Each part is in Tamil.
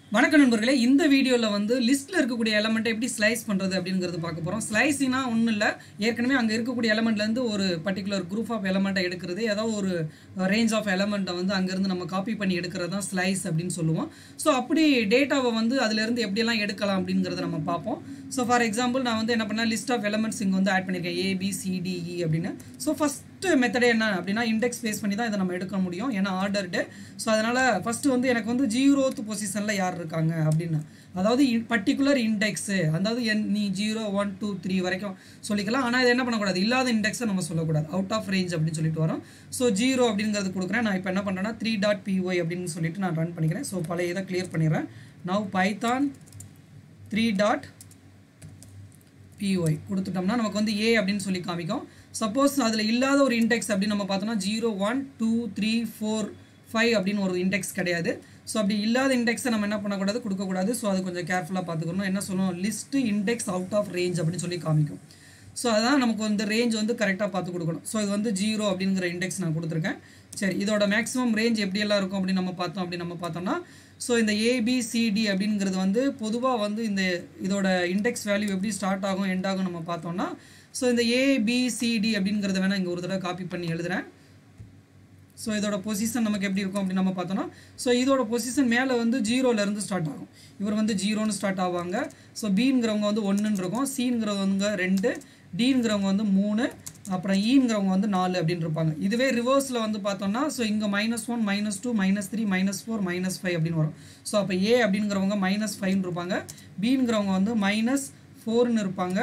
வணக்கம் நண்பர்களே இந்த வீடியோவில் வந்து லிஸ்ட்டில் இருக்கக்கூடிய எலமெண்ட்டை எப்படி ஸ்லைஸ் பண்ணுறது அப்படிங்கிறது பார்க்க போகிறோம் ஸ்லைஸினா ஒன்றும் இல்லை ஏற்கனவே அங்கே இருக்கக்கூடிய எலமெண்ட்லேருந்து ஒரு பர்டிகுலர் குரூப் ஆஃப் எலமெண்ட்டை எடுக்கிறது ஏதாவது ஒரு ரேஞ்ச் ஆஃப் எலமெண்ட்டை வந்து அங்கேருந்து நம்ம காப்பி பண்ணி எடுக்கிறது தான் ஸ்லைஸ் அப்படின்னு சொல்லுவோம் ஸோ அப்படி டேட்டாவை வந்து அதுலேருந்து எப்படியெல்லாம் எடுக்கலாம் அப்படிங்கிறத நம்ம பார்ப்போம் ஸோ ஃபார் எக்ஸாம்பிள் நான் வந்து என்ன பண்ணேன் லிஸ்ட் ஆஃப் எலமெண்ட்ஸ் இங்கே வந்து ஆட் பண்ணியிருக்கேன் ஏபிசிடிஇ அப்படின்னு ஸோ ஃபஸ்ட்டு மெத்தடே என்ன அப்படின்னா இண்டெக்ஸ் பேஸ் பண்ணி தான் இதை நம்ம எடுக்க முடியும் ஏன்னா ஆர்டர்டு ஸோ அதனால் ஃபஸ்ட்டு வந்து எனக்கு வந்து ஜீரோத் பொசிஷனில் யார் இருக்காங்க அப்படின்னு அதாவது பர்டிகுலர் இண்டெக்ஸு அதாவது என் நீ ஜீரோ ஒன் டூ த்ரீ வரைக்கும் சொல்லிக்கலாம் ஆனால் இது என்ன பண்ணக்கூடாது இல்லாத இண்டெக்ஸை நம்ம சொல்லக்கூடாது அவுட் ஆஃப் ரேஞ்ச் அப்படின்னு சொல்லிட்டு வரோம் ஸோ ஜீரோ அப்படிங்கிறது கொடுக்குறேன் நான் இப்போ என்ன பண்ணுறேன்னா த்ரீ டாட் பிஒய் அப்படின்னு சொல்லிட்டு நான் ரன் பண்ணிக்கிறேன் ஸோ பழைய இதை கிளியர் பண்ணிடுறேன் now Python three dot PY கொடுத்துட்டோம்னா நமக்கு வந்து ஏ அப்படின்னு சொல்லி காமிக்கும் சப்போஸ் அதில் இல்லாத ஒரு இண்டெக்ஸ் அப்படின்னு நம்ம பார்த்தோம்னா zero one two three four five அப்படின்னு ஒரு இண்டெக்ஸ் கிடையாது ஸோ அப்படி இல்லாத இண்டெக்ஸை நம்ம என்ன பண்ணக்கூடாது கொடுக்கக்கூடாது ஸோ அது கொஞ்சம் கேர்ஃபுல்லாக பார்த்துக்கணும் என்ன சொல்லுவோம் list index out of range அப்படின்னு சொல்லி காமிக்கும் ஸோ அதான் நமக்கு வந்து ரேஞ்ச் வந்து கரெக்டாக பார்த்து கொடுக்கணும் ஸோ இது வந்து ஜீரோ அப்படிங்கிற இண்டெக்ஸ் நான் கொடுத்துருக்கேன் சரி இதோட மேக்ஸிமம் ரேஞ்ச் எப்படியெல்லாம் இருக்கும் அப்படின்னு நம்ம பார்த்தோம் அப்படின்னு நம்ம பார்த்தோம்னா ஸோ இந்த ஏபிசிடி அப்படிங்கிறது வந்து பொதுவாக வந்து இந்த இதோட இண்டெக்ஸ் வேல்யூ எப்படி ஸ்டார்ட் ஆகும் எண்ட் ஆகும் நம்ம பார்த்தோம்னா ஸோ இந்த ஏபிசிடி அப்படிங்கிறத வேணால் இங்கே ஒரு தடவை காப்பி பண்ணி எழுதுகிறேன் ஸோ இதோட பொசிஷன் நமக்கு எப்படி இருக்கும் அப்படின்னு நம்ம பார்த்தோம்னா ஸோ இதோட பொசிஷன் மேலே வந்து ஜீரோலேருந்து ஸ்டார்ட் ஆகும் இவர் வந்து ஜீரோன்னு ஸ்டார்ட் ஆவாங்க ஸோ பீங்கிறவங்க வந்து ஒன்றுன்னு இருக்கும் சீங்கிறவங்க ரெண்டு டீங்கிறவங்க வந்து மூணு அப்புறம் ஈங்கிறவங்க வந்து நாலு அப்படின்னு இருப்பாங்க இதுவே ரிவர்ஸில் வந்து பார்த்தோம்னா ஸோ இங்கே minus one minus two minus three minus four minus five அப்படின்னு வரும் ஸோ அப்போ ஏ அப்படிங்கிறவங்க மைனஸ் ஃபைவ்னு இருப்பாங்க பீங்கிறவங்க வந்து மைனஸ் ஃபோர்னு இருப்பாங்க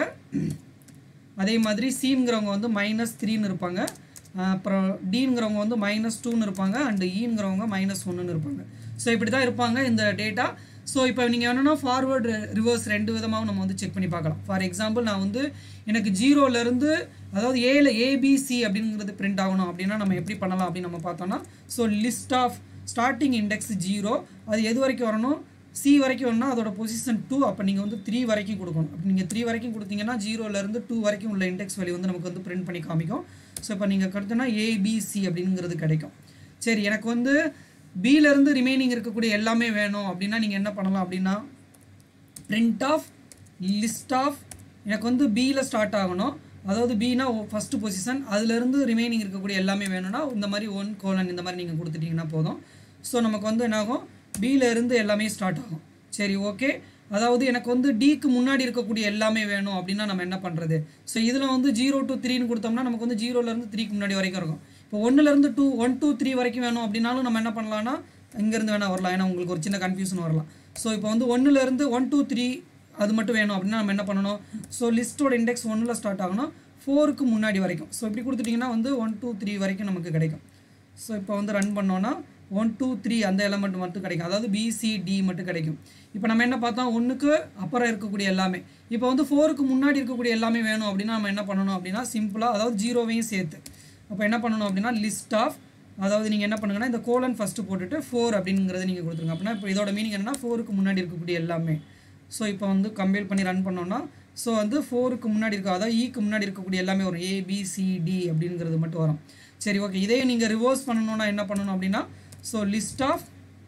அதே மாதிரி சீங்கிறவங்க வந்து மைனஸ் த்ரீன்னு இருப்பாங்க அப்புறம் டீங்கிறவங்க வந்து மைனஸ் டூன்னு இருப்பாங்க அண்டு ஈங்கிறவங்க மைனஸ் ஒன்றுன்னு இருப்பாங்க ஸோ இப்படி தான் இருப்பாங்க இந்த டேட்டா ஸோ இப்போ நீங்கள் என்னென்னா ஃபார்வர்டு ரிவர்ஸ் ரெண்டு விதமாகவும் நம்ம வந்து செக் பண்ணி பார்க்கலாம் ஃபார் எக்ஸாம்பிள் நான் வந்து எனக்கு ஜீரோலேருந்து அதாவது ஏல ஏபிசி அப்படிங்கிறது பிரிண்ட் ஆகணும் அப்படின்னா நம்ம எப்படி பண்ணலாம் அப்படின்னு நம்ம பார்த்தோம்னா so list of starting index zero அது எது வரைக்கும் வரணும் சி வரைக்கும் வரணும் அதோட பொசிஷன் டூ அப்போ நீங்கள் வந்து த்ரீ வரைக்கும் கொடுக்கணும் அப்போ நீங்கள் த்ரீ வரைக்கும் கொடுத்தீங்கன்னா ஜீரோலேருந்து டூ வரைக்கும் உள்ள இண்டெக்ஸ் வேல்யூ வந்து நமக்கு வந்து பிரிண்ட் பண்ணி காமிக்கும் ஸோ இப்போ நீங்கள் கொடுத்தோன்னா ஏபிசி அப்படிங்கிறது கிடைக்கும் சரி எனக்கு வந்து பியிலேருந்து ரிமைனிங் இருக்கக்கூடிய எல்லாமே வேணும் அப்படின்னா நீங்கள் என்ன பண்ணலாம் அப்படின்னா பிரிண்ட் ஆஃப் லிஸ்ட் ஆஃப் எனக்கு வந்து பியில் ஸ்டார்ட் ஆகணும் அதாவது பினா ஃபஸ்ட்டு பொசிஷன் அதுலேருந்து ரிமைனிங் இருக்கக்கூடிய எல்லாமே வேணும்னா இந்த மாதிரி ஒன் கோலன் இந்த மாதிரி நீங்கள் கொடுத்துட்டிங்கன்னா போதும் ஸோ நமக்கு வந்து என்னாகும் இருந்து எல்லாமே ஸ்டார்ட் ஆகும் சரி ஓகே அதாவது எனக்கு வந்து டிக்கு முன்னாடி இருக்கக்கூடிய எல்லாமே வேணும் அப்படின்னா நம்ம என்ன பண்ணுறது ஸோ இதில் வந்து ஜீரோ டு த்ரீன்னு கொடுத்தோம்னா நமக்கு வந்து ஜீரோலேருந்து த்ரீக்கு முன்னாடி வரைக்கும் இருக்கும் இப்போ ஒன்றுலேருந்து டூ ஒன் டூ த்ரீ வரைக்கும் வேணும் அப்படின்னாலும் நம்ம என்ன பண்ணலாம்னா இங்கேருந்து வேணால் வரலாம் ஏன்னா உங்களுக்கு ஒரு சின்ன கன்ஃபியூஷன் வரலாம் ஸோ இப்போ வந்து ஒன்றுலேருந்து ஒன் டூ த்ரீ அது மட்டும் வேணும் அப்படின்னா நம்ம என்ன பண்ணணும் ஸோ லிஸ்ட்டோட இண்டெக்ஸ் ஒன்றில் ஸ்டார்ட் ஆகணும் ஃபோருக்கு முன்னாடி வரைக்கும் ஸோ இப்படி கொடுத்துட்டிங்கன்னா வந்து ஒன் டூ த்ரீ வரைக்கும் நமக்கு கிடைக்கும் ஸோ இப்போ வந்து ரன் பண்ணோன்னா ஒன் டூ த்ரீ அந்த எலமெண்ட் மட்டும் கிடைக்கும் அதாவது பிசிடி மட்டும் கிடைக்கும் இப்போ நம்ம என்ன பார்த்தோம் ஒன்றுக்கு அப்புறம் இருக்கக்கூடிய எல்லாமே இப்போ வந்து ஃபோருக்கு முன்னாடி இருக்கக்கூடிய எல்லாமே வேணும் அப்படின்னா நம்ம என்ன பண்ணணும் அப்படின்னா சிம்பிளாக அதாவது ஜீரோவையும் சேர்த்து அப்போ என்ன பண்ணணும் அப்படின்னா லிஸ்ட் ஆஃப் அதாவது நீங்கள் என்ன பண்ணுங்கன்னா இந்த கோலன் ஃபஸ்ட்டு போட்டுட்டு ஃபோர் அப்படிங்கிறத நீங்கள் கொடுத்துருங்க அப்படின்னா இப்போ இதோட மீனிங் என்னன்னா ஃபோருக்கு முன்னாடி இருக்கக்கூடிய எல்லாமே ஸோ இப்போ வந்து கம்பேர் பண்ணி ரன் பண்ணோன்னா ஸோ வந்து ஃபோருக்கு முன்னாடி இருக்க அதாவது ஈக்கு முன்னாடி இருக்கக்கூடிய எல்லாமே வரும் ஏபிசிடி அப்படிங்கிறது மட்டும் வரும் சரி ஓகே இதே நீங்கள் ரிவர்ஸ் பண்ணணுன்னா என்ன பண்ணணும் அப்படின்னா so list of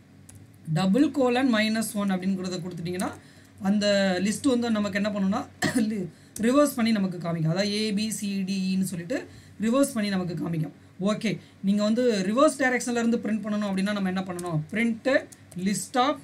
double colon minus one அப்படிங்கிறத கொடுத்துட்டிங்கன்னா அந்த லிஸ்ட்டு வந்து நமக்கு என்ன பண்ணணும்னா ரிவர்ஸ் பண்ணி நமக்கு காமிக்கும் அதாவது ஏபிசிடின்னு சொல்லிட்டு ரிவர்ஸ் பண்ணி நமக்கு காமிக்கும் ஓகே நீங்கள் வந்து ரிவர்ஸ் டைரக்ஷனில் இருந்து பிரிண்ட் பண்ணணும் அப்படின்னா நம்ம என்ன பண்ணணும் print list of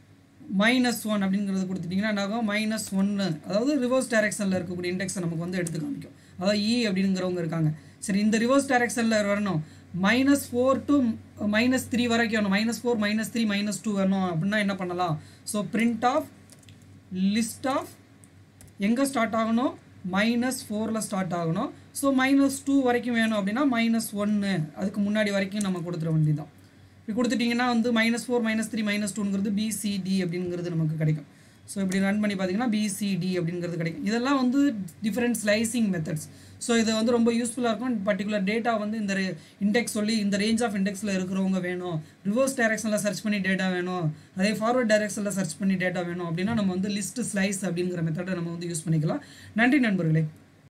minus one அப்படிங்கிறது கொடுத்துட்டிங்கன்னா என்னாகும் மைனஸ் ஒன்று அதாவது ரிவர்ஸ் டைரக்ஷனில் இருக்கக்கூடிய இண்டெக்ஸை நமக்கு வந்து எடுத்து காமிக்கும் அதாவது இ அப்படிங்கிறவங்க இருக்காங்க சரி இந்த ரிவர்ஸ் டைரக்ஷனில் வரணும் minus four to minus three வரைக்கும் வரணும் minus four minus three minus two வரணும் அப்படின்னா என்ன பண்ணலாம் so print of list of எங்கே ஸ்டார்ட் ஆகணும் மைனஸ் ஃபோரில் ஸ்டார்ட் ஆகணும் ஸோ மைனஸ் டூ வரைக்கும் வேணும் அப்படின்னா மைனஸ் ஒன்று அதுக்கு முன்னாடி வரைக்கும் நம்ம கொடுத்துட வேண்டியதான் இப்படி கொடுத்துட்டிங்கன்னா வந்து minus four minus three minus டூங்கிறது பிசிடி அப்படிங்கிறது நமக்கு கிடைக்கும் ஸோ இப்படி ரன் பண்ணி பார்த்தீங்கன்னா பிசிடி அப்படிங்கிறது கிடைக்கும் இதெல்லாம் வந்து டிஃப்ரெண்ட் ஸ்லைசிங் மெத்தட்ஸ் ஸோ இது வந்து ரொம்ப யூஸ்ஃபுல்லாக இருக்கும் பர்டிகுலர் டேட்டா வந்து இந்த இண்டெக்ஸ் சொல்லி இந்த ரேஞ்ச் ஆஃப் இண்டெக்ஸில் இருக்கிறவங்க வேணும் ரிவர்ஸ் டைரக்ஷனில் சர்ச் பண்ணி டேட்டா வேணும் அதே ஃபார்வர்ட் டைரக்ஷனில் சர்ச் பண்ணி டேட்டா வேணும் அப்படின்னா நம்ம வந்து லிஸ்ட் ஸ்லைஸ் அப்படிங்கிற மெத்தடை நம்ம வந்து யூஸ் பண்ணிக்கலாம் நன்றி நண்பர்களே